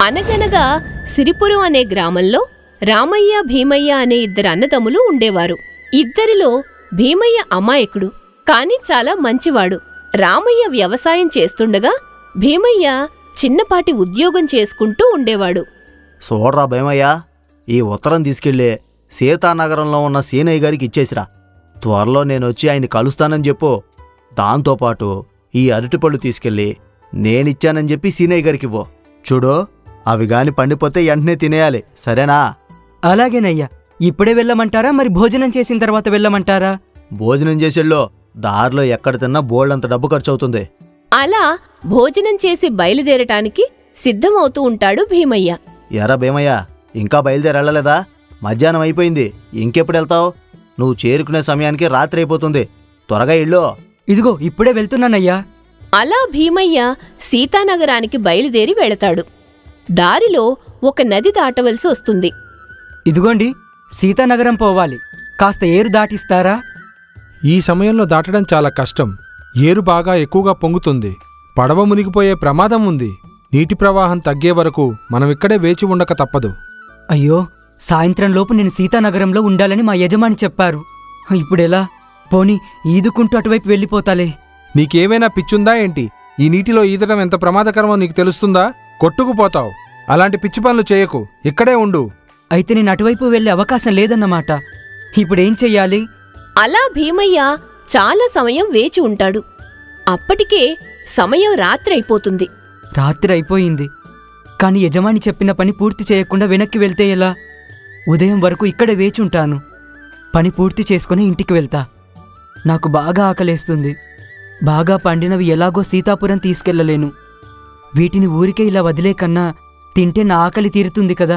అనగనగా సిరిపురం అనే గ్రామంలో రామయ్య భీమయ్య అనే ఇద్దరు అన్నదమ్ములు ఉండేవారు ఇద్దరిలో భీమయ్య అమాయకుడు కాని చాలా మంచివాడు రామయ్య వ్యవసాయం చేస్తుండగా భీమయ్య చిన్నపాటి ఉద్యోగం చేసుకుంటూ ఉండేవాడు చూడరా భయమయ్యా ఈ ఉత్తరం తీసుకెళ్ళి సీతానగరంలో ఉన్న సీనయ్య గారికి ఇచ్చేసిరా త్వరలో నేను వచ్చి ఆయన కలుస్తానని చెప్పు దాంతోపాటు ఈ అరటిపళ్ళు తీసుకెళ్ళి నేనిచ్చానని చెప్పి సీనయ్య గారికి ఇవ్వు చూడు అవి గాని పండిపోతే వెంటనే తినేయాలి సరేనా అలాగేనయ్యా ఇప్పుడే వెళ్ళమంటారా మరి భోజనం చేసిన తర్వాత వెళ్ళమంటారా భోజనం చేసేళ్ళో దారిలో ఎక్కడ తిన్నా బోల్డంత డబ్బు ఖర్చు అవుతుంది అలా భోజనం చేసి బయలుదేరటానికి సిద్ధమవుతూ ఉంటాడు భీమయ్య ఎరా భీమయ్య ఇంకా బయలుదేరి వెళ్ళలేదా మధ్యాహ్నం అయిపోయింది ఇంకెప్పుడు వెళ్తావు నువ్వు చేరుకునే సమయానికి రాత్రి అయిపోతుంది త్వరగా ఇళ్ళు ఇదిగో ఇప్పుడే వెళ్తున్నానయ్యా అలా భీమయ్య సీతానగరానికి బయలుదేరి వెళతాడు దారిలో ఒక నది దాటవలసి వస్తుంది ఇదిగోండి సీతానగరం పోవాలి కాస్త ఏరు దాటిస్తారా ఈ సమయంలో దాటడం చాలా కష్టం ఏరు బాగా ఎక్కువగా పొంగుతుంది పడవ మునిగిపోయే ప్రమాదం ఉంది నీటి ప్రవాహం తగ్గే వరకు మనం ఇక్కడే వేచి ఉండక తప్పదు అయ్యో సాయంత్రం లోపు నేను సీతానగరంలో ఉండాలని మా యజమాని చెప్పారు ఇప్పుడెలా పోనీ ఈదుకుంటూ అటువైపు వెళ్ళిపోతాలే నీకేమైనా పిచ్చుందా ఏంటి ఈ నీటిలో ఈదడం ఎంత ప్రమాదకరమో నీకు తెలుస్తుందా కొట్టుకుపోతావు అలాంటి పిచ్చి పనులు చేయకు ఇక్కడే ఉండు అయితే నేను అటువైపు వెళ్ళే అవకాశం లేదన్నమాట ఇప్పుడేం చెయ్యాలి అలా భీమయ్య చాలా సమయం వేచి ఉంటాడు అప్పటికే సమయం రాత్రైపోతుంది రాత్రి అయిపోయింది కానీ యజమాని చెప్పిన పని పూర్తి చేయకుండా వెనక్కి వెళ్తే ఎలా ఉదయం వరకు ఇక్కడే వేచుంటాను పని పూర్తి చేసుకుని ఇంటికి వెళ్తా నాకు బాగా ఆకలేస్తుంది బాగా పండినవి ఎలాగో సీతాపురం తీసుకెళ్ళలేను వీటిని ఊరికే ఇలా వదిలే కన్నా తింటే నా ఆకలి తీరుతుంది కదా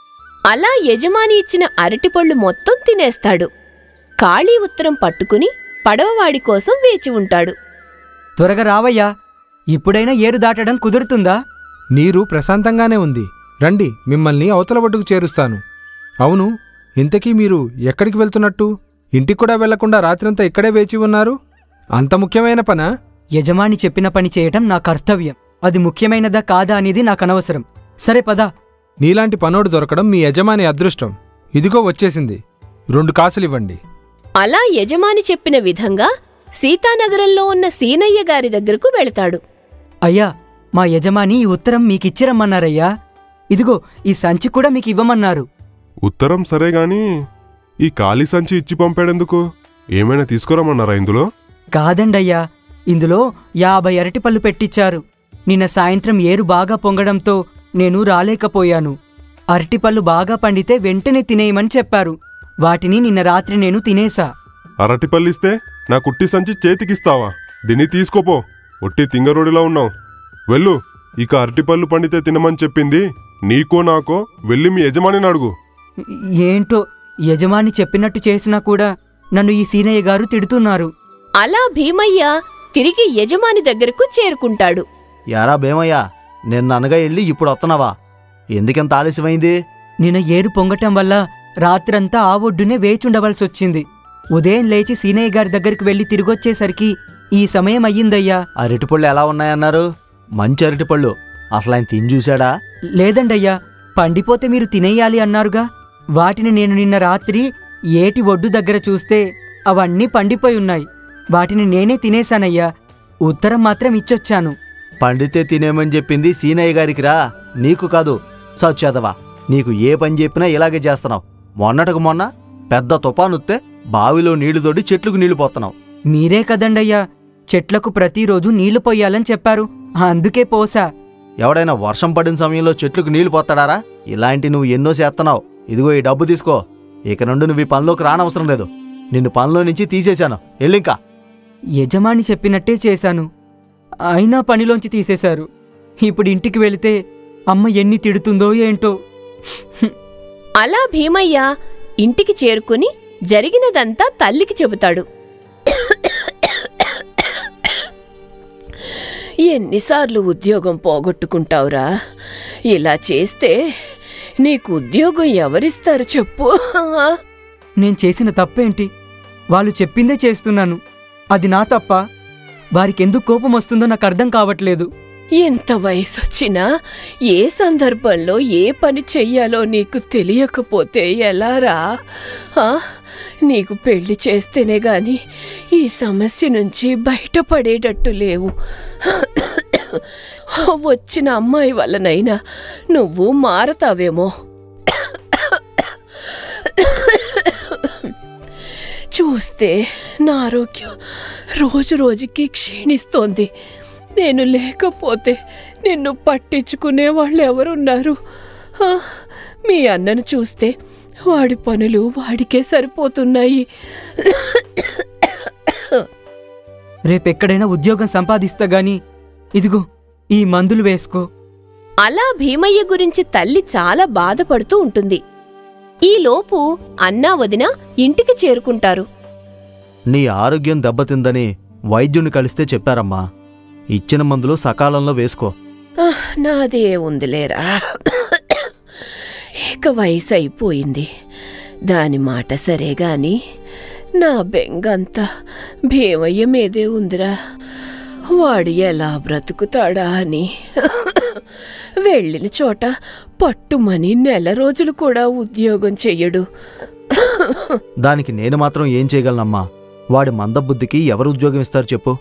అలా యజమాని ఇచ్చిన అరటిపళ్ళు మొత్తం తినేస్తాడు ఖాళీ ఉత్తరం పట్టుకుని పడవవాడి కోసం వేచి ఉంటాడు త్వరగా రావయ్యా ఇప్పుడైనా ఏరు దాటడం కుదురుతుందా నీరు ప్రశాంతంగానే ఉంది రండి మిమ్మల్ని అవతల ఒడ్డుకు చేరుస్తాను అవును ఇంతకీ మీరు ఎక్కడికి వెళ్తున్నట్టు ఇంటికి కూడా వెళ్లకుండా రాత్రంతా ఇక్కడే వేచి ఉన్నారు అంత ముఖ్యమైన పనా యజమాని చెప్పిన పని చేయటం నా కర్తవ్యం అది ముఖ్యమైనదా కాదా అనేది నాకు అనవసరం సరే పదా నీలాంటి పనోడు దొరకడం మీ యజమాని అదృష్టం ఇదిగో వచ్చేసింది రెండు కాసులివ్వండి అలా యజమాని చెప్పిన విధంగా సీతానగరంలో ఉన్న సీనయ్య గారి దగ్గరకు వెళతాడు అయ్యా మా యజమాని ఈ ఉత్తరం మీకిచ్చిరమ్మన్నారయ్యా ఇదిగో ఈ సంచి కూడా మీకు ఇవ్వమన్నారు ఉత్తరం సరే గాని ఈ ఖాళీ సంచి ఇచ్చి పంపాడెందుకు ఏమైనా తీసుకురమ్మన్నారా ఇందులో కాదండయ్యా ఇందులో యాభై అరటిపళ్ళు పెట్టించారు నిన్న సాయంత్రం ఏరు బాగా పొంగడంతో నేను రాలేకపోయాను అరటిపళ్ళు బాగా పండితే వెంటనే తినేయమని చెప్పారు వాటిని నిన్న రాత్రి నేను తినేసా అరటిపల్లిస్తే నా కుట్టి సంచి చేతికిస్తావా దీన్ని తీసుకోపో ఒట్టి తింగరోడిలా ఉన్నావు వెళ్ళు ఇక అరటిపళ్ళు పండితే తినమని చెప్పింది నీకో నాకో వెళ్ళి మీ యజమానిని అడుగు ఏంటో యజమాని చెప్పినట్టు చేసినా కూడా నన్ను ఈ సీనయ్య గారు తిడుతున్నారు అలా భీమయ్య తిరిగి యజమాని దగ్గరకు చేరుకుంటాడు యారా భీమయ్య నిన్న అనగా వెళ్ళి ఇప్పుడు వస్తున్నావా ఎందుకింత ఆలస్యమైంది నిన్న ఏరు పొంగటం వల్ల రాత్రంతా ఆ ఒడ్డునే వేచుండవలసి వచ్చింది ఉదయం లేచి సీనయ్య గారి దగ్గరికి వెళ్లి తిరిగొచ్చేసరికి ఈ సమయం అయ్యిందయ్యా అరటిపళ్ళు ఎలా ఉన్నాయన్నారు మంచి అరటిపళ్ళు అసలు ఆయన తిని చూశాడా లేదండయ్యా పండిపోతే మీరు తినేయాలి అన్నారుగా వాటిని నేను నిన్న రాత్రి ఏటి ఒడ్డు దగ్గర చూస్తే అవన్నీ పండిపోయి ఉన్నాయి వాటిని నేనే తినేశానయ్యా ఉత్తరం మాత్రం ఇచ్చొచ్చాను పండితే తినేమని చెప్పింది సీనయ్య గారికి రా నీకు కాదు సచ్చేదవా నీకు ఏ పని చెప్పినా ఇలాగే చేస్తున్నావు మొన్నటికి మొన్న పెద్ద తుఫానుత్తే బావిలో నీళ్లు తోడి చెట్లకు నీళ్లు పోతున్నావు మీరే కదండయ్యా చెట్లకు ప్రతిరోజు నీళ్లు పొయ్యాలని చెప్పారు అందుకే పోసా ఎవడైనా వర్షం పడిన సమయంలో చెట్లకు నీళ్లు పోతాడారా ఇలాంటి నువ్వు ఎన్నో చేస్తున్నావు ఇదిగో ఈ డబ్బు తీసుకో ఇక నుండి నువ్వు ఈ పనిలోకి రానవసరం లేదు నిన్ను పనిలో నుంచి తీసేశాను ఎల్లింకా యజమాని చెప్పినట్టే చేశాను అయినా పనిలోంచి తీసేశారు ఇప్పుడు ఇంటికి వెళితే అమ్మ ఎన్ని తిడుతుందో ఏంటో అలా భీమయ్య ఇంటికి చేరుకుని జరిగినదంతా తల్లికి చెబుతాడు ఎన్నిసార్లు ఉద్యోగం పోగొట్టుకుంటావురా ఇలా చేస్తే నీకు ఉద్యోగం ఎవరిస్తారు చెప్పు నేను చేసిన తప్పేంటి వాళ్ళు చెప్పిందే చేస్తున్నాను అది నా తప్ప వారికెందుకు కోపం వస్తుందో నాకు అర్థం కావట్లేదు ఎంత వయసొచ్చినా ఏ సందర్భంలో ఏ పని చెయ్యాలో నీకు తెలియకపోతే ఎలారా ఆ? నీకు పెళ్లి చేస్తేనే గాని ఈ సమస్య నుంచి బయటపడేటట్టు లేవు వచ్చిన అమ్మాయి వల్లనైనా నువ్వు మారతావేమో చూస్తే నా ఆరోగ్యం రోజు రోజుకి క్షీణిస్తోంది నేను లేకపోతే నిన్ను పట్టించుకునే వాళ్ళు ఎవరున్నారు ఆ, మీ అన్నను చూస్తే వాడి పనులు వాడికే సరిపోతున్నాయి రేపెక్కడైనా ఉద్యోగం సంపాదిస్తా గాని ఇదిగో ఈ మందులు వేసుకో అలా భీమయ్య గురించి తల్లి చాలా బాధపడుతూ ఉంటుంది ఈలోపు అన్నా వదిన ఇంటికి చేరుకుంటారు నీ ఆరోగ్యం దెబ్బతిందని వైద్యుని కలిస్తే చెప్పారమ్మా ఇచ్చిన మందులు సకాలంలో వేసుకో ఆహ్, నాదే ఉందిలేరా ఇక వయసు అయిపోయింది దాని మాట సరే గాని నా బెంగంతా భీమయ్య మీదే ఉందిరా వాడు ఎలా బ్రతుకుతాడా అని వెళ్ళిన చోట పట్టుమని నెల రోజులు కూడా ఉద్యోగం చెయ్యడు దానికి నేను మాత్రం ఏం చేయగలనమ్మా వాడి మందబుద్ధికి ఎవరు ఉద్యోగం ఇస్తారు చెప్పు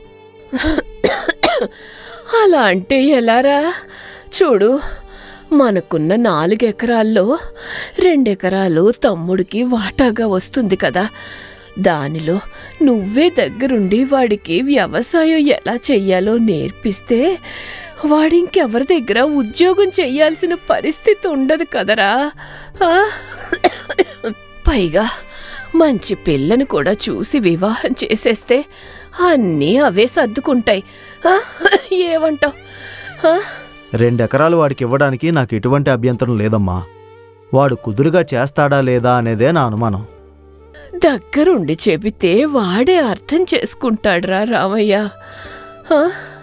అలా అంటే ఎలారా చూడు మనకున్న నాలుగెకరాల్లో రెండెకరాలు తమ్ముడికి వాటాగా వస్తుంది కదా దానిలో నువ్వే దగ్గరుండి వాడికి వ్యవసాయం ఎలా చెయ్యాలో నేర్పిస్తే వాడింకెవరి దగ్గర ఉద్యోగం చెయ్యాల్సిన పరిస్థితి ఉండదు కదరా ఆ? పైగా మంచి పిల్లని కూడా చూసి వివాహం చేసేస్తే అన్నీ అవే సర్దుకుంటాయి ఆ? ఏమంటావ్ ఆ? రెండెకరాలు వాడికి ఇవ్వడానికి నాకు ఎటువంటి అభ్యంతరం లేదమ్మా వాడు కుదురుగా చేస్తాడా లేదా అనేదే నా అనుమానం దగ్గరుండి చెబితే వాడే అర్థం చేసుకుంటాడ్రా రామయ్య ఆ?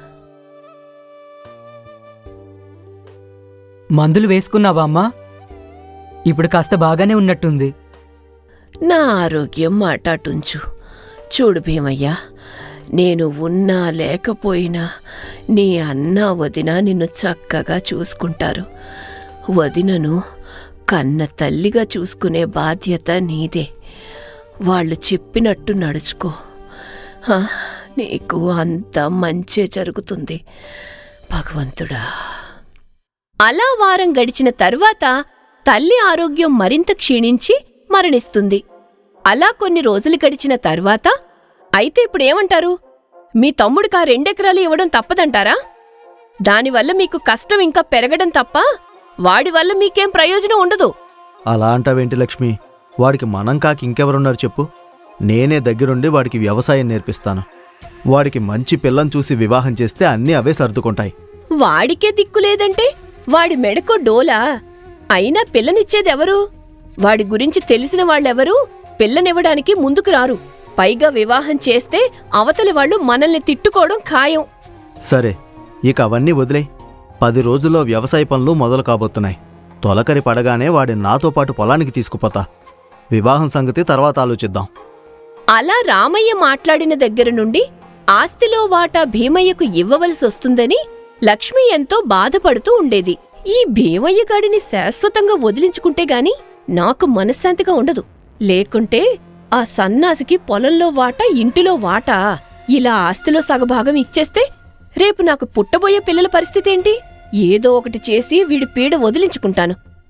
మందులు వేసుకున్నావా అమ్మా ఇప్పుడు కాస్త బాగానే ఉన్నట్టుంది నా ఆరోగ్యం మాటాటుంచు చూడు భీమయ్య నేను ఉన్నా లేకపోయినా నీ అన్న వదిన నిన్ను చక్కగా చూసుకుంటారు వదినను కన్న తల్లిగా చూసుకునే బాధ్యత నీదే వాళ్ళు చెప్పినట్టు నడుచుకో ఆ, నీకు అంత మంచే జరుగుతుంది భగవంతుడా అలా వారం గడిచిన తరువాత తల్లి ఆరోగ్యం మరింత క్షీణించి మరణిస్తుంది అలా కొన్ని రోజులు గడిచిన తర్వాత అయితే ఇప్పుడేమంటారు మీ తమ్ముడికి ఆ రెండెకరాలు ఇవ్వడం తప్పదంటారా దానివల్ల మీకు కష్టం ఇంకా పెరగడం తప్ప వాడి వల్ల మీకేం ప్రయోజనం ఉండదు అలా అంటావేంటి లక్ష్మి వాడికి మనం కాకి ఇంకెవరున్నారు చెప్పు నేనే దగ్గరుండి వాడికి వ్యవసాయం నేర్పిస్తాను వాడికి మంచి పిల్లని చూసి వివాహం చేస్తే అన్నీ అవే సర్దుకుంటాయి వాడికే దిక్కులేదంటే వాడి మెడకో డోలా అయినా పిల్లనిచ్చేదెవరు వాడి గురించి తెలిసిన వాళ్ళెవరూ పిల్లనివ్వడానికి ముందుకు రారు పైగా వివాహం చేస్తే అవతలి వాళ్ళు మనల్ని తిట్టుకోవడం ఖాయం సరే ఇక అవన్నీ వదిలే పది రోజుల్లో వ్యవసాయ పనులు మొదలు కాబోతున్నాయి తొలకరి పడగానే వాడిని నాతో పాటు పొలానికి తీసుకుపోతా వివాహం సంగతి తర్వాత ఆలోచిద్దాం అలా రామయ్య మాట్లాడిన దగ్గర నుండి ఆస్తిలో వాటా భీమయ్యకు ఇవ్వవలసి వస్తుందని లక్ష్మి ఎంతో బాధపడుతూ ఉండేది ఈ భీమయ్య గాడిని శాశ్వతంగా వదిలించుకుంటే గాని నాకు మనశ్శాంతిగా ఉండదు లేకుంటే ఆ సన్నాసికి పొలంలో వాటా ఇంటిలో వాటా ఇలా ఆస్తిలో సగభాగం ఇచ్చేస్తే రేపు నాకు పుట్టబోయే పిల్లల పరిస్థితి ఏంటి ఏదో ఒకటి చేసి వీడి పీడ వదిలించుకుంటాను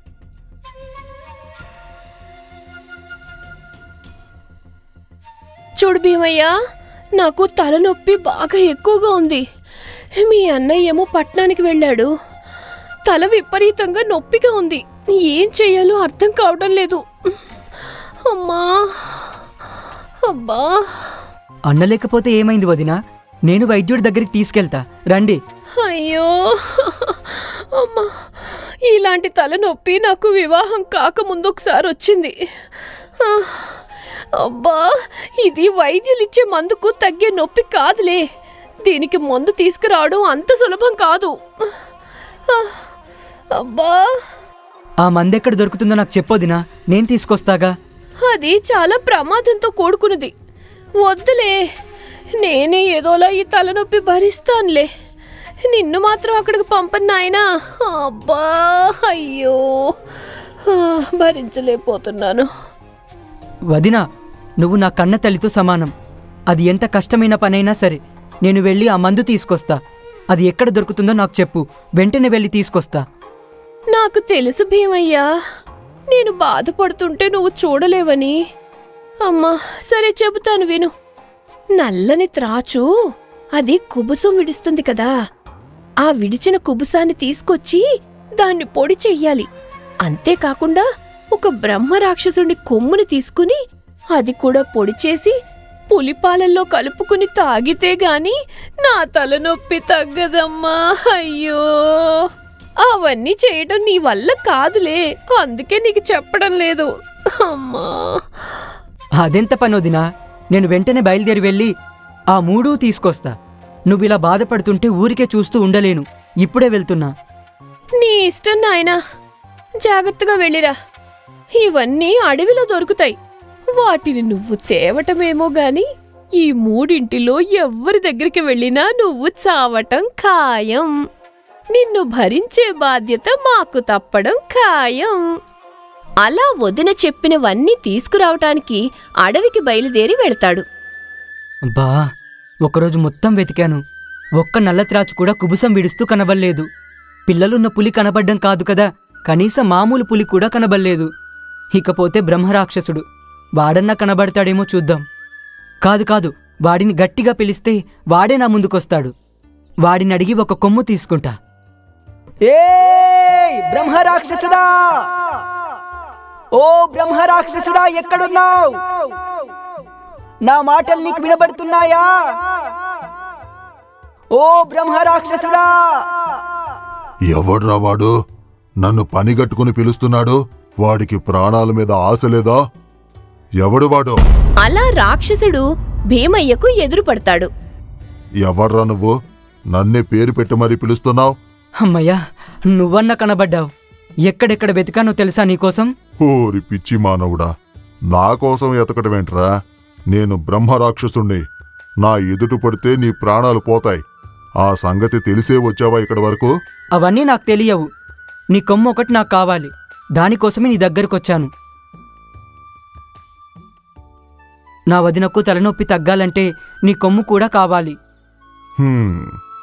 చూడు భీమయ్య నాకు తలనొప్పి బాగా ఎక్కువగా ఉంది మీ అన్నయ్య ఏమో పట్నానికి వెళ్ళాడు తల విపరీతంగా నొప్పిగా ఉంది ఏం చెయ్యాలో అర్థం కావడం లేదు అమ్మా అబ్బా అన్న లేకపోతే ఏమైంది వదినా నేను వైద్యుడి దగ్గరికి తీసుకెళ్తా రండి అయ్యో అమ్మా ఇలాంటి తలనొప్పి నాకు వివాహం కాకముందు ఒకసారి వచ్చింది ఆ, అబ్బా ఇది వైద్యులిచ్చే మందుకు తగ్గే నొప్పి కాదులే దీనికి మందు తీసుకురావడం అంత సులభం కాదు ఆ, అబ్బా ఆ మందెక్కడ దొరుకుతుందో నాకు చెప్పొదినా నేను తీసుకొస్తాగా అది చాలా ప్రమాదంతో కూడుకున్నది వద్దులే నేనే ఏదోలా ఈ తలనొప్పి భరిస్తానులే నిన్ను మాత్రం అక్కడికి పంపను నాయనా అబ్బా అయ్యో ఆ, భరించలేకపోతున్నాను వదినా నువ్వు నా కన్న తల్లితో సమానం అది ఎంత కష్టమైన పనైనా సరే నేను వెళ్ళి ఆ మందు తీసుకొస్తా అది ఎక్కడ దొరుకుతుందో నాకు చెప్పు వెంటనే వెళ్ళి తీసుకొస్తా నాకు తెలుసు భీమయ్యా నేను బాధపడుతుంటే నువ్వు చూడలేవని అమ్మా సరే చెబుతాను విను నల్లని త్రాచు అది కుబుసం విడుస్తుంది కదా ఆ విడిచిన కుబుసాన్ని తీసుకొచ్చి దాన్ని పొడి చెయ్యాలి అంతేకాకుండా ఒక బ్రహ్మ రాక్షసుడి కొమ్ముని తీసుకుని అది కూడా పొడి చేసి పులిపాలల్లో కలుపుకుని తాగితే గాని నా తలనొప్పి తగ్గదమ్మా అయ్యో అవన్నీ చేయటం నీ వల్ల కాదులే అందుకే నీకు చెప్పడం లేదు అమ్మా అదెంత పని వదినా నేను వెంటనే బయలుదేరి వెళ్ళి ఆ మూడూ తీసుకొస్తా నువ్వు ఇలా బాధపడుతుంటే ఊరికే చూస్తూ ఉండలేను ఇప్పుడే వెళ్తున్నా నీ ఇష్టం నాయనా జాగ్రత్తగా వెళ్ళిరా ఇవన్నీ అడవిలో దొరుకుతాయి వాటిని నువ్వు తేవటమేమో గాని ఈ మూడింటిలో ఎవ్వరి దగ్గరికి వెళ్ళినా నువ్వు చావటం ఖాయం నిన్ను భరించే బాధ్యత మాకు తప్పడం ఖాయం అలా వదిన చెప్పినవన్నీ తీసుకురావటానికి అడవికి బయలుదేరి వెళ్తాడు అబ్బా ఒకరోజు మొత్తం వెతికాను ఒక్క నల్లత్రాచు కూడా కుబుసం విడుస్తూ కనబడలేదు పిల్లలున్న పులి కనబడ్డం కాదు కదా కనీసం మామూలు పులి కూడా కనబడలేదు ఇకపోతే బ్రహ్మరాక్షసుడు వాడన్నా కనబడతాడేమో చూద్దాం కాదు కాదు వాడిని గట్టిగా పిలిస్తే వాడే నా ముందుకొస్తాడు వాడిని అడిగి ఒక కొమ్ము తీసుకుంటా ఏ బ్రహ్మరాక్షసుడా ఓ బ్రహ్మరాక్షసుడా ఎక్కడున్నావు నా మాటలు నీకు వినబడుతున్నాయా ఓ బ్రహ్మరాక్షసుడా ఎవడ్రా వాడు నన్ను పనిగట్టుకుని పిలుస్తున్నాడు వాడికి ప్రాణాల మీద ఆశ లేదా ఎవడు వాడు అలా రాక్షసుడు భీమయ్యకు ఎదురుపడతాడు ఎవడ్రా నువ్వు నన్నే పేరు పెట్టి మరీ పిలుస్తున్నావు అమ్మయ్యా నువ్వన్న కనబడ్డావు ఎక్కడెక్కడ వెతికానో తెలుసా నీకోసం ఓరి పిచ్చి మానవుడా నా కోసం ఎతకటమేంట్రా నేను బ్రహ్మరాక్షసుణ్ణి నా ఎదుటి పడితే నీ ప్రాణాలు పోతాయి ఆ సంగతి తెలిసే వచ్చావా ఇక్కడి వరకు అవన్నీ నాకు తెలియవు నీ కొమ్ము ఒకటి నాకు కావాలి దానికోసమే నీ దగ్గరకొచ్చాను నా వదినకు తలనొప్పి తగ్గాలంటే నీ కొమ్ము కూడా కావాలి హ్మ్.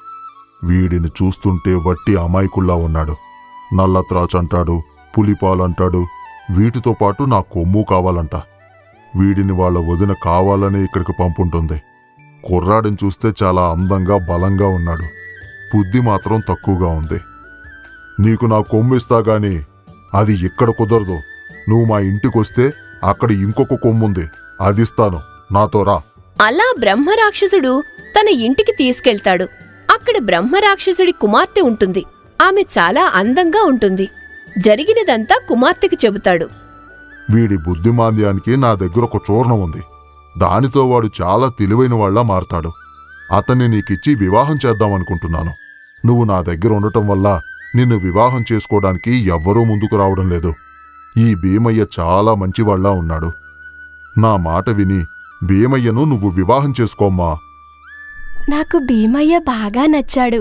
వీడిని చూస్తుంటే వట్టి అమాయకుల్లా ఉన్నాడు నల్లత్రాచ్ అంటాడు పులిపాలంటాడు వీటితో పాటు నా కొమ్ము కావాలంట వీడిని వాళ్ళ వదిన కావాలనే ఇక్కడికి పంపుంటుంది కుర్రాడిని చూస్తే చాలా అందంగా బలంగా ఉన్నాడు బుద్ధి మాత్రం తక్కువగా ఉంది నీకు నా కొమ్ము ఇస్తా గాని అది ఇక్కడ కుదరదు నువ్వు మా ఇంటికొస్తే అక్కడ ఇంకొక కొమ్ముంది అది ఇస్తాను నాతో రా అలా బ్రహ్మరాక్షసుడు తన ఇంటికి తీసుకెళ్తాడు అక్కడ బ్రహ్మరాక్షసుడి కుమార్తె ఉంటుంది ఆమె చాలా అందంగా ఉంటుంది జరిగినదంతా కుమార్తెకి చెబుతాడు వీడి బుద్ధిమాంద్యానికి నా దగ్గర ఒక చూర్ణం ఉంది దానితో వాడు చాలా తెలివైన వాళ్ళ మారతాడు అతన్ని నీకిచ్చి వివాహం చేద్దామనుకుంటున్నాను నువ్వు నా దగ్గర ఉండటం వల్ల నిన్ను వివాహం చేసుకోవడానికి ఎవ్వరూ ముందుకు రావడం లేదు ఈ భీమయ్య చాలా మంచివాళ్లా ఉన్నాడు నా మాట విని భీమయ్యను నువ్వు వివాహం చేసుకోమ్మా నాకు భీమయ్య బాగా నచ్చాడు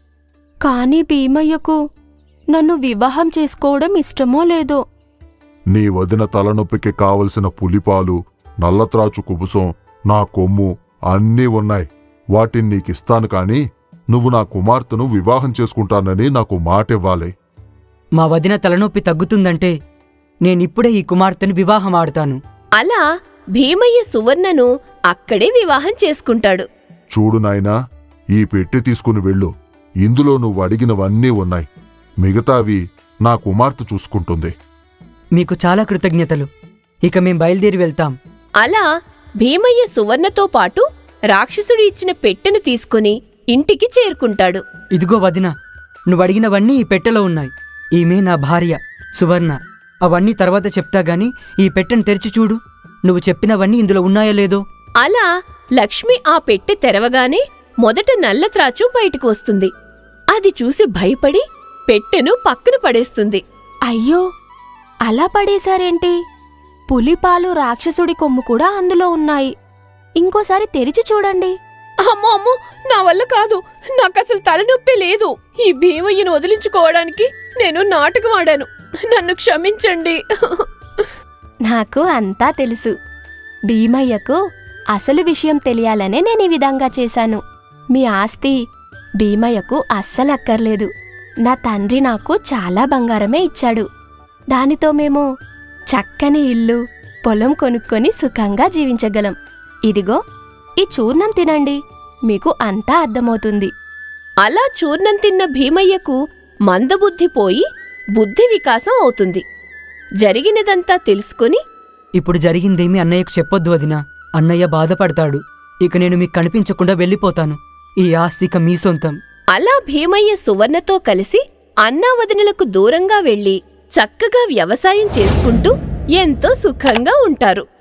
కానీ భీమయ్యకు నన్ను వివాహం చేసుకోవడం ఇష్టమో లేదో నీ వదిన తలనొప్పికి కావలసిన పులిపాలు నల్లత్రాచు కుబుసం నా కొమ్ము అన్నీ ఉన్నాయి వాటిని నీకిస్తాను కాని నువ్వు నా కుమార్తెను వివాహం చేసుకుంటానని నాకు మాటివ్వాలి మా వదిన తలనొప్పి తగ్గుతుందంటే నేనిప్పుడే ఈ కుమార్తెను వివాహం ఆడతాను అలా భీమయ్య సువర్ణను అక్కడే వివాహం చేసుకుంటాడు చూడు నాయనా ఈ పెట్టి తీసుకుని వెళ్ళు ఇందులో నువ్వు అడిగినవన్నీ ఉన్నాయి మిగతావి నా కుమార్తె చూసుకుంటుంది మీకు చాలా కృతజ్ఞతలు ఇక మేం బయలుదేరి వెళ్తాం అలా భీమయ్య సువర్ణతో పాటు రాక్షసుడు ఇచ్చిన పెట్టెను తీసుకుని ఇంటికి చేరుకుంటాడు ఇదిగో వదిన నువ్వు అడిగినవన్నీ ఈ పెట్టెలో ఉన్నాయి ఈమె నా భార్య సువర్ణ అవన్నీ తర్వాత చెప్తా గాని ఈ పెట్టెను తెరిచి చూడు నువ్వు చెప్పినవన్నీ ఇందులో ఉన్నాయో లేదో అలా లక్ష్మి ఆ పెట్టె తెరవగానే మొదట నల్లత్రాచు బయటకు వస్తుంది అది చూసి భయపడి పెట్టెను పక్కన పడేస్తుంది అయ్యో అలా పడేశారేంటి పులిపాలు రాక్షసుడి కొమ్ము కూడా అందులో ఉన్నాయి ఇంకోసారి తెరిచి చూడండి అమ్మో అమ్మో నా వల్ల కాదు నాకు అసలు తలనొప్పి లేదు ఈ భీమయ్యను వదిలించుకోవడానికి నేను నాటకం ఆడాను నన్ను క్షమించండి నాకు అంతా తెలుసు భీమయ్యకు అసలు విషయం తెలియాలనే నేను ఈ విధంగా చేశాను మీ ఆస్తి భీమయ్యకు అస్సలు అక్కర్లేదు నా తండ్రి నాకు చాలా బంగారమే ఇచ్చాడు దానితో మేము చక్కని ఇల్లు పొలం కొనుక్కొని సుఖంగా జీవించగలం ఇదిగో ఈ చూర్ణం తినండి మీకు అంతా అర్థమవుతుంది అలా చూర్ణం తిన్న భీమయ్యకు మందబుద్ధి పోయి బుద్ధి వికాసం అవుతుంది జరిగినదంతా తెలుసుకుని ఇప్పుడు జరిగిందేమి అన్నయ్యకు చెప్పొద్దు వదినా అన్నయ్య బాధపడతాడు ఇక నేను మీకు కనిపించకుండా వెళ్ళిపోతాను ఈ ఆస్తిక మీ సొంతం అలా భీమయ్య సువర్ణతో కలిసి అన్నావదినలకు దూరంగా వెళ్లి చక్కగా వ్యవసాయం చేసుకుంటూ ఎంతో సుఖంగా ఉంటారు